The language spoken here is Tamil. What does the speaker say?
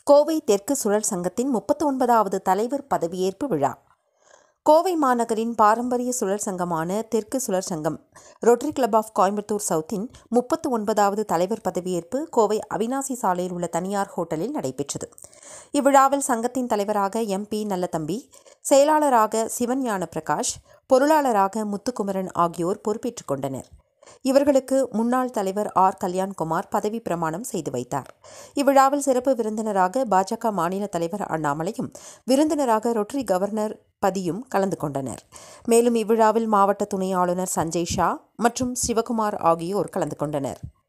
கோவை தெற்கு சுழல் சங்கத்தின் முப்பத்தி ஒன்பதாவது தலைவர் பதவியேற்பு விழா கோவை மாநகரின் பாரம்பரிய சுழல் சங்கமான தெற்கு சுழல் சங்கம் ரோட்டரி கிளப் ஆஃப் கோயம்புத்தூர் சவுத்தின் முப்பத்து ஒன்பதாவது தலைவர் பதவியேற்பு கோவை அவினாசி சாலையில் உள்ள தனியார் ஹோட்டலில் நடைபெற்றது இவ்விழாவில் சங்கத்தின் தலைவராக எம் பி நல்லதம்பி செயலாளராக சிவஞான பிரகாஷ் பொருளாளராக முத்துக்குமரன் ஆகியோர் பொறுப்பேற்றுக் கொண்டனர் இவர்களுக்கு முன்னாள் தலைவர் ஆர் கல்யாண்குமார் பதவி பிரமாணம் செய்து வைத்தார் இவ்விழாவில் சிறப்பு விருந்தினராக பாஜக மாநில தலைவர் அண்ணாமலையும் விருந்தினராக ரொட்டரி கவர்னர் பதியும் கலந்து கொண்டனர் மேலும் இவ்விழாவில் மாவட்ட துணை ஆளுநர் சஞ்சய் ஷா மற்றும் சிவகுமார் ஆகியோர் கலந்து கொண்டனர்